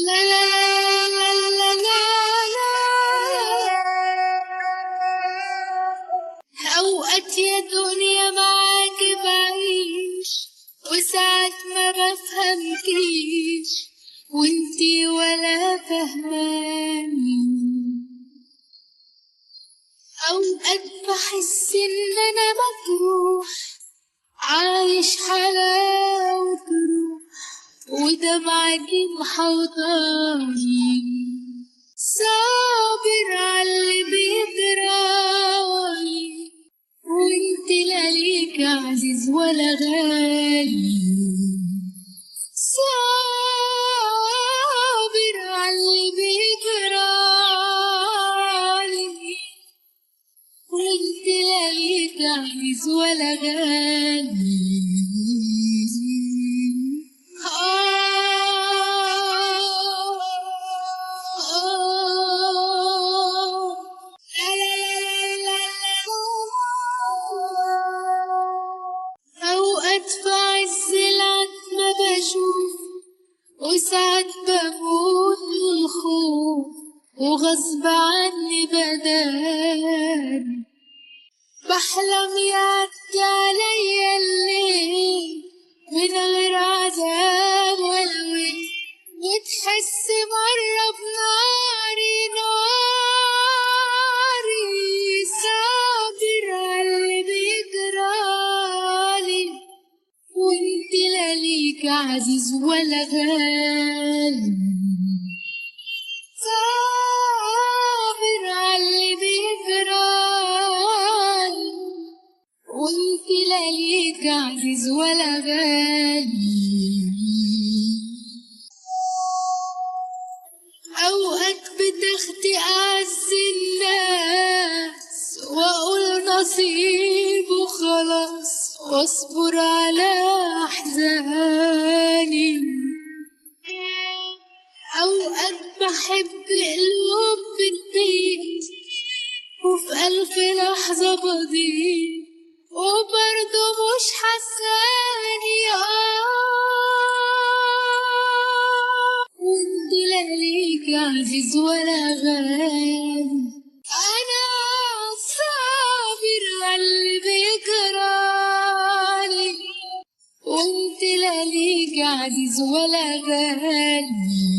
لا لا لا لا لا لا أوقات يا دنيا معاك بعيش وساعات ما بفهمكيش وانتي ولا فهماني أوقات بحس إن أنا مجروح عايش حلاوة روح ودمعتي محوطاني صابر عاللي بيجرالي وانت لا ليك عزيز ولا غالي صابر عاللي بيجرالي وانت لا ليك عزيز ولا غالي أوقات في عز العتمة بشوف وساعات بموت من الخوف وغصب عني بدان بحلم يعدي عليا الليل من غير عذاب ولا ويل وتحس مرة بناري ناري صابر عاللي بيجرالي وانت لا ليك عزيز ولا غالي صابر عاللي بيجرالي وانت لا ليك عزيز ولا غالي أوقات بتخدي أعز الناس وأقول نصيب وخلاص واصبر على أحزاني أوقات بحب قلوب بتبيت وفي ألف لحظة بضيع وبرضه مش حساني آه وانت لا ليك عزيز ولا غالي أنا صابر عاللي بيجرالي وانت لا ليك عزيز ولا غالي